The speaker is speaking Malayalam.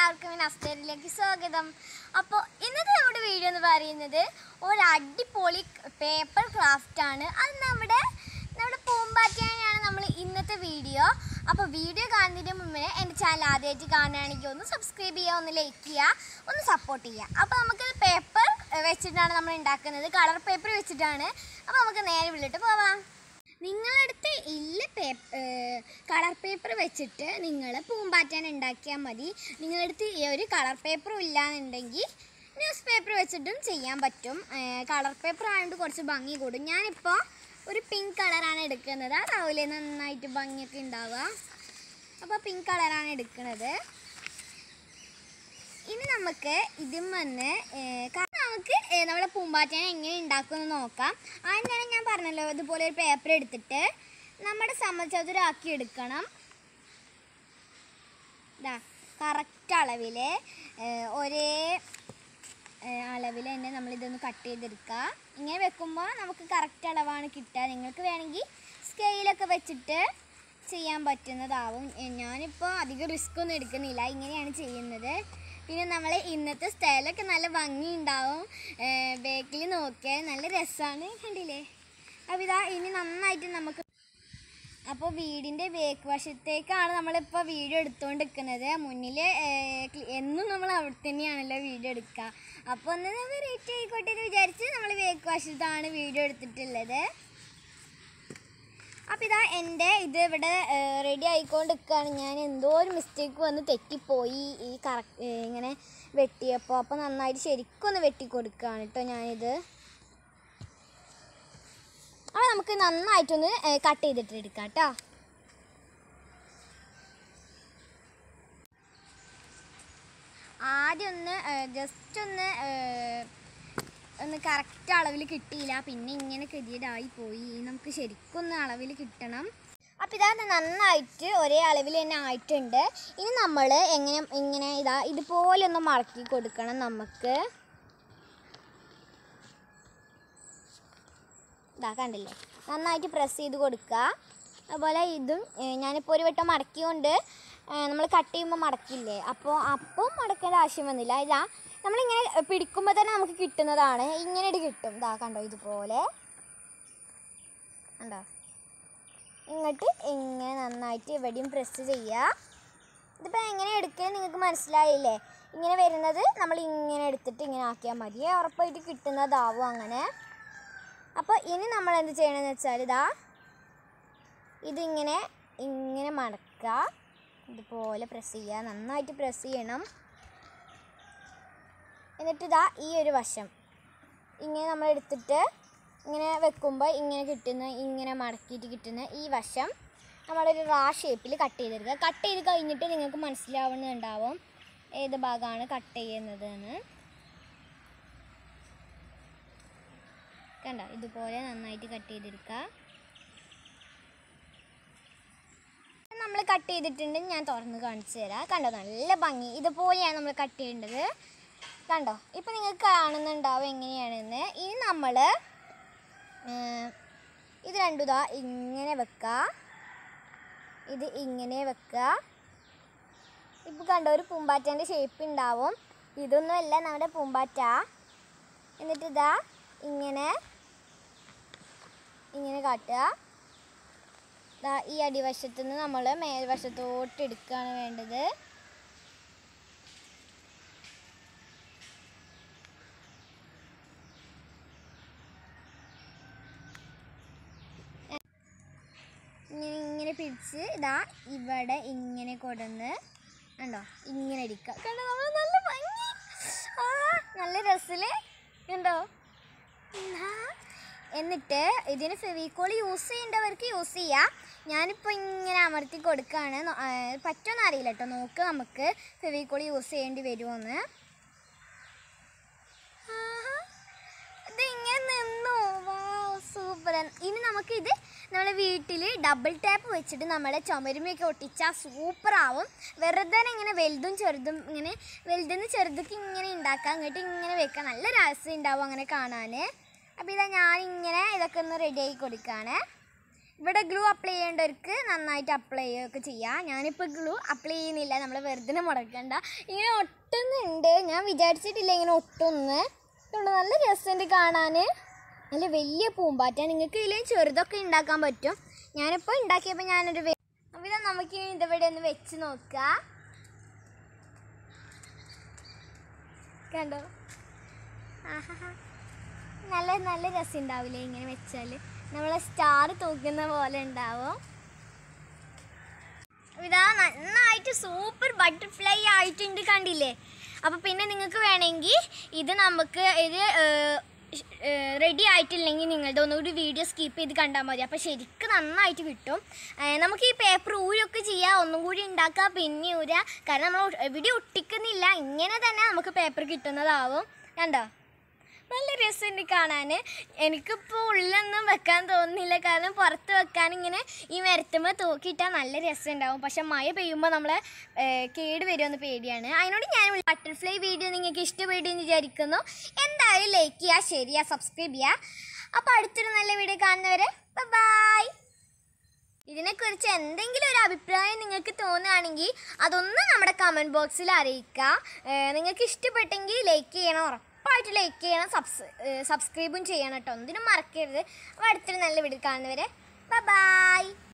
എല്ലാവർക്കും നസ്തേരിലേക്ക് സ്വാഗതം അപ്പോൾ ഇന്നത്തെ നമ്മുടെ വീഡിയോ എന്ന് പറയുന്നത് ഒരു അടിപൊളി പേപ്പർ ക്രാഫ്റ്റ് ആണ് അത് നമ്മുടെ നമ്മുടെ പൂമ്പാറ്റയാണ് നമ്മൾ ഇന്നത്തെ വീഡിയോ അപ്പോൾ വീഡിയോ കാണുന്നതിന് മുമ്പേ എൻ്റെ ചാനൽ ആദ്യമായിട്ട് കാണുകയാണെങ്കിൽ ഒന്ന് സബ്സ്ക്രൈബ് ചെയ്യുക ഒന്ന് ലൈക്ക് ചെയ്യുക ഒന്ന് സപ്പോർട്ട് ചെയ്യുക അപ്പോൾ നമുക്ക് പേപ്പർ വെച്ചിട്ടാണ് നമ്മൾ ഉണ്ടാക്കുന്നത് കളർ പേപ്പർ വെച്ചിട്ടാണ് അപ്പോൾ നമുക്ക് നേരെ വിളിട്ട് പോവാം നിങ്ങളടുത്ത് ഇല്ല പേപ്പർ കളർ പേപ്പർ വെച്ചിട്ട് നിങ്ങൾ പൂമ്പാറ്റാൻ ഉണ്ടാക്കിയാൽ മതി നിങ്ങളടുത്ത് ഈ ഒരു കളർ പേപ്പറും ഇല്ലാന്നുണ്ടെങ്കിൽ ന്യൂസ് പേപ്പർ വെച്ചിട്ടും ചെയ്യാൻ പറ്റും കളർ പേപ്പർ ആയതുകൊണ്ട് കുറച്ച് ഭംഗി കൂടും ഞാനിപ്പോൾ ഒരു പിങ്ക് കളറാണ് എടുക്കുന്നത് അതാവില്ലേ നന്നായിട്ട് ഭംഗിയൊക്കെ ഉണ്ടാവുക അപ്പോൾ പിങ്ക് കളറാണ് എടുക്കുന്നത് ഇനി നമുക്ക് ഇതും വന്ന് കാരണം നമുക്ക് ഏ, നമ്മുടെ പൂമ്പാറ്റനെ എങ്ങനെ ഉണ്ടാക്കുമെന്ന് നോക്കാം ആദ്യം തന്നെ ഞാൻ പറഞ്ഞല്ലോ ഇതുപോലെ ഒരു പേപ്പർ എടുത്തിട്ട് നമ്മുടെ സമചതുരാക്കി എടുക്കണം ഇതാ കറക്റ്റ് അളവിൽ ഒരേ അളവിൽ തന്നെ നമ്മളിതൊന്ന് കട്ട് ചെയ്തെടുക്കുക ഇങ്ങനെ വെക്കുമ്പോൾ നമുക്ക് കറക്റ്റ് അളവാണ് കിട്ടുക നിങ്ങൾക്ക് വേണമെങ്കിൽ സ്കെയിലൊക്കെ വെച്ചിട്ട് ചെയ്യാൻ പറ്റുന്നതാവും എ, ഞാനിപ്പോൾ അധികം റിസ്ക് ഒന്നും എടുക്കുന്നില്ല ഇങ്ങനെയാണ് ചെയ്യുന്നത് പിന്നെ നമ്മൾ ഇന്നത്തെ സ്റ്റൈലൊക്കെ നല്ല ഭംഗി ഉണ്ടാവും ബേക്കിൽ നോക്കിയാൽ നല്ല രസമാണ് കണ്ടില്ലേ അപ്പോൾ ഇതാ ഇനി നന്നായിട്ട് നമുക്ക് അപ്പോൾ വീടിൻ്റെ ബേക്ക് വശത്തേക്കാണ് നമ്മളിപ്പോൾ വീഡിയോ എടുത്തുകൊണ്ടിരിക്കുന്നത് മുന്നിൽ എന്നും നമ്മൾ അവിടെ തന്നെയാണല്ലോ വീഡിയോ എടുക്കുക അപ്പോൾ ഒന്ന് വെറൈറ്റി ആയിക്കോട്ടെ എന്ന് വിചാരിച്ച് നമ്മൾ ബേക്ക് വശത്താണ് വീഡിയോ എടുത്തിട്ടുള്ളത് അപ്പോൾ ഇതാ എൻ്റെ ഇത് ഇവിടെ റെഡി ആയിക്കൊണ്ടിരിക്കുകയാണ് ഞാൻ എന്തോ ഒരു മിസ്റ്റേക്ക് വന്ന് തെറ്റിപ്പോയി ഈ കറക്റ്റ് ഇങ്ങനെ വെട്ടിയപ്പോൾ അപ്പോൾ നന്നായിട്ട് ശരിക്കും ഒന്ന് വെട്ടി കൊടുക്കുകയാണ് കേട്ടോ ഞാനിത് അപ്പോൾ നമുക്ക് നന്നായിട്ടൊന്ന് കട്ട് ചെയ്തിട്ട് എടുക്കാം കേട്ടോ ആദ്യം ഒന്ന് ജസ്റ്റ് ഒന്ന് ഏഹ്, ഒന്ന് കറക്റ്റ് അളവിൽ കിട്ടിയില്ല പിന്നെ ഇങ്ങനെ ഗതിയിടായി പോയി നമുക്ക് ശരിക്കും ഒന്ന് അളവിൽ കിട്ടണം അപ്പോൾ ഇതാ നന്നായിട്ട് ഒരേ അളവിൽ തന്നെ ആയിട്ടുണ്ട് ഇനി നമ്മൾ എങ്ങനെ ഇങ്ങനെ ഇതാ ഇതുപോലെ ഒന്ന് മടക്കി കൊടുക്കണം നമുക്ക് ഇതാ കണ്ടില്ലേ നന്നായിട്ട് പ്രസ് ചെയ്ത് കൊടുക്കുക അതുപോലെ ഇതും ഏഹ്, ഞാനിപ്പോൾ ഒരു വട്ടം മടക്കിക്കൊണ്ട് നമ്മൾ കട്ട് ചെയ്യുമ്പോൾ മടക്കില്ലേ അപ്പോൾ അപ്പം മടക്കേണ്ട ആവശ്യം വന്നില്ല ഇതാ നമ്മളിങ്ങനെ പിടിക്കുമ്പോൾ തന്നെ നമുക്ക് കിട്ടുന്നതാണ് ഇങ്ങനെ ഇട്ട് കിട്ടും ഇതാ കണ്ടോ ഇതുപോലെ കണ്ടോ ഇങ്ങോട്ട് ഇങ്ങനെ നന്നായിട്ട് ഇവിടെയും പ്രസ് ചെയ്യുക ഇതിപ്പോൾ എങ്ങനെ എടുക്കുക നിങ്ങൾക്ക് മനസ്സിലായില്ലേ ഇങ്ങനെ വരുന്നത് നമ്മൾ ഇങ്ങനെ എടുത്തിട്ട് ഇങ്ങനെ ആക്കിയാൽ മതി ഉറപ്പായിട്ട് കിട്ടുന്നതാവും അങ്ങനെ അപ്പോൾ ഇനി നമ്മൾ എന്ത് ചെയ്യണമെന്ന് വെച്ചാൽ ഇതാ ഇതിങ്ങനെ ഇങ്ങനെ മടക്കുക ഇതുപോലെ പ്രസ് ചെയ്യുക നന്നായിട്ട് പ്രസ് ചെയ്യണം എന്നിട്ട് ഇതാ ഈ ഒരു വശം ഇങ്ങനെ നമ്മൾ എടുത്തിട്ട് ഇങ്ങനെ വെക്കുമ്പോൾ ഇങ്ങനെ കിട്ടുന്ന ഇങ്ങനെ മടക്കിയിട്ട് കിട്ടുന്ന ഈ വശം നമ്മളൊരു റാ ഷേപ്പിൽ കട്ട് ചെയ്തെടുക്കുക കട്ട് ചെയ്ത് കഴിഞ്ഞിട്ട് നിങ്ങൾക്ക് മനസ്സിലാവുന്നുണ്ടാവും ഏത് ഭാഗമാണ് കട്ട് ചെയ്യുന്നത് എന്ന് കണ്ടോ ഇതുപോലെ നന്നായിട്ട് കട്ട് ചെയ്തെടുക്കുക നമ്മൾ കട്ട് ചെയ്തിട്ടുണ്ട് ഞാൻ തുറന്ന് കാണിച്ചു തരാം കണ്ടോ നല്ല ഭംഗി ഇതുപോലെയാണ് നമ്മൾ കട്ട് ചെയ്യേണ്ടത് കണ്ടോ ഇപ്പം നിങ്ങൾക്ക് കാണുന്നുണ്ടാവും എങ്ങനെയാണെന്ന് ഇനി നമ്മൾ ഇത് രണ്ടും ഇതാ ഇങ്ങനെ വെക്കുക ഇത് ഇങ്ങനെ വെക്കുക ഇപ്പോൾ കണ്ടോ ഒരു പൂമ്പാറ്റേൻ്റെ ഷേപ്പ് ഉണ്ടാവും ഇതൊന്നുമല്ല നമ്മുടെ പൂമ്പാറ്റ എന്നിട്ട് ഇതാ ഇങ്ങനെ ഇങ്ങനെ കാട്ടുക ദാ ഈ അടിവശത്തു നിന്ന് നമ്മൾ മേൽവശത്തോട്ട് എടുക്കുകയാണ് വേണ്ടത് ഇങ്ങനെ ഇങ്ങനെ പിടിച്ച് ഇതാ ഇവിടെ ഇങ്ങനെ കൊടുന്ന് കണ്ടോ ഇങ്ങനെ അടിക്കുക കണ്ടോ നമ്മൾ നല്ല ഭംഗി ആ നല്ല രസത്തില് കണ്ടോ ആ. എന്നിട്ട് ഇതിന് ഫെവിക്കോൾ യൂസ് ചെയ്യേണ്ടവർക്ക് യൂസ് ചെയ്യാം ഞാനിപ്പോൾ ഇങ്ങനെ അമർത്തി കൊടുക്കുകയാണ് നോ- ആ, പറ്റുമെന്ന് അറിയില്ല കേട്ടോ നോക്ക് നമുക്ക് ഫെവിക്കോൾ യൂസ് ചെയ്യേണ്ടി വരുമോന്ന് ആഹാ. ഇത് ഇങ്ങനെ നിന്നു വാ സൂപ്പർ ഇനി നമുക്കിത് നമ്മുടെ വീട്ടിൽ ഡബിൾ ടാപ്പ് വെച്ചിട്ട് നമ്മുടെ ചുമരുമയൊക്കെ ഒട്ടിച്ചാൽ സൂപ്പറാവും വെറുതെ ഇങ്ങനെ വലുതും ചെറുതും ഇങ്ങനെ വലുതെന്ന് ചെറുതൊക്കെ ഇങ്ങനെ ഉണ്ടാക്കാം അങ്ങോട്ട് ഇങ്ങനെ വെക്കാം നല്ല രസം ഉണ്ടാവും അങ്ങനെ കാണാൻ അപ്പോൾ ഇതാ ഞാൻ ഇങ്ങനെ ഇതൊക്കെ ഒന്ന് റെഡി ആക്കി കൊടുക്കുകയാണ് ഇവിടെ ഗ്ലൂ അപ്ലൈ ചെയ്യേണ്ടവർക്ക് നന്നായിട്ട് അപ്ലൈ ചെയ്യുകയൊക്കെ ചെയ്യാം ഞാനിപ്പോൾ ഗ്ലൂ അപ്ലൈ ചെയ്യുന്നില്ല നമ്മൾ വെറുതെ മുടക്കണ്ട ഇങ്ങനെ ഒട്ടുന്നുണ്ട് ഞാൻ വിചാരിച്ചിട്ടില്ല ഇങ്ങനെ ഒട്ടുന്ന് ഇതുകൊണ്ട് നല്ല രസമുണ്ട് കാണാൻ നല്ല വലിയ പൂമ്പാറ്റ നിങ്ങൾക്ക് ഇതിലും ചെറുതൊക്കെ ഉണ്ടാക്കാൻ പറ്റും ഞാനിപ്പോൾ ഉണ്ടാക്കിയപ്പോൾ ഞാനൊരു വെ- അപ്പോൾ ഇതാ നമുക്കിനി ഇതിവിടെ ഒന്ന് വെച്ച് നോക്കാം കണ്ടോ ആഹാ നല്ല നല്ല രസം ഉണ്ടാവില്ലേ ഇങ്ങനെ വെച്ചാൽ നമ്മളെ സ്റ്റാർ തൂക്കുന്ന പോലെ ഉണ്ടാവും ഇതാ നന്നായിട്ട് സൂപ്പർ ബട്ടർഫ്ലൈ ആയിട്ടുണ്ട് കണ്ടില്ലേ അപ്പോൾ പിന്നെ നിങ്ങൾക്ക് വേണമെങ്കിൽ ഇത് നമുക്ക് ഇത് റെഡി ആയിട്ടില്ലെങ്കിൽ നിങ്ങളുടെ ഒന്നുകൂടി വീഡിയോ സ്കിപ്പ് ചെയ്ത് കണ്ടാൽ മതി അപ്പോൾ ശരിക്കും നന്നായിട്ട് കിട്ടും ഏ, നമുക്ക് ഈ പേപ്പർ ഊരൊക്കെ ചെയ്യാം ഒന്നും കൂടി ഉണ്ടാക്കാം പിന്നെ ഊര കാരണം നമ്മൾ എവിടെ ഒട്ടിക്കുന്നില്ല ഇങ്ങനെ തന്നെ നമുക്ക് പേപ്പർ കിട്ടുന്നതാവും കണ്ടോ നല്ല രസമുണ്ട് കാണാൻ എനിക്കിപ്പോൾ ഉള്ളൊന്നും വെക്കാൻ തോന്നുന്നില്ല കാരണം പുറത്ത് വെക്കാൻ ഇങ്ങനെ ഈ മരത്തുമ്പോൾ തൂക്കിയിട്ടാൽ നല്ല രസമുണ്ടാവും പക്ഷെ മഴ പെയ്യുമ്പോൾ നമ്മളെ ഏഹ്, കേട് വരുമെന്ന് പേടിയാണ് അതിനോട് ഞാൻ ബട്ടർഫ്ലൈ വീഡിയോ നിങ്ങൾക്ക് ഇഷ്ടപ്പെട്ടു എന്ന് വിചാരിക്കുന്നു എന്തായാലും ലൈക്ക് ചെയ്യുക ഷെയർ ചെയ്യുക സബ്സ്ക്രൈബ് ചെയ്യുക അപ്പോൾ അടുത്തൊരു നല്ല വീഡിയോ കാണുന്നവരെ ബൈ ഇതിനെക്കുറിച്ച് എന്തെങ്കിലും ഒരു അഭിപ്രായം നിങ്ങൾക്ക് തോന്നുകയാണെങ്കിൽ അതൊന്ന് നമ്മുടെ കമൻറ്റ് ബോക്സിൽ അറിയിക്കുക ഏഹ് നിങ്ങൾക്ക് ഇഷ്ടപ്പെട്ടെങ്കിൽ ലൈക്ക് ചെയ്യണം ഉറപ്പായിട്ട് ലൈക്ക് ചെയ്യണം സബ്സ് സബ്സ്ക്രൈബും ചെയ്യണം കേട്ടോ ഒന്നിനും മറക്കരുത് അപ്പോൾ അടുത്തൊരു നല്ല വീഡിയോ കാണുന്നവരെ ബൈ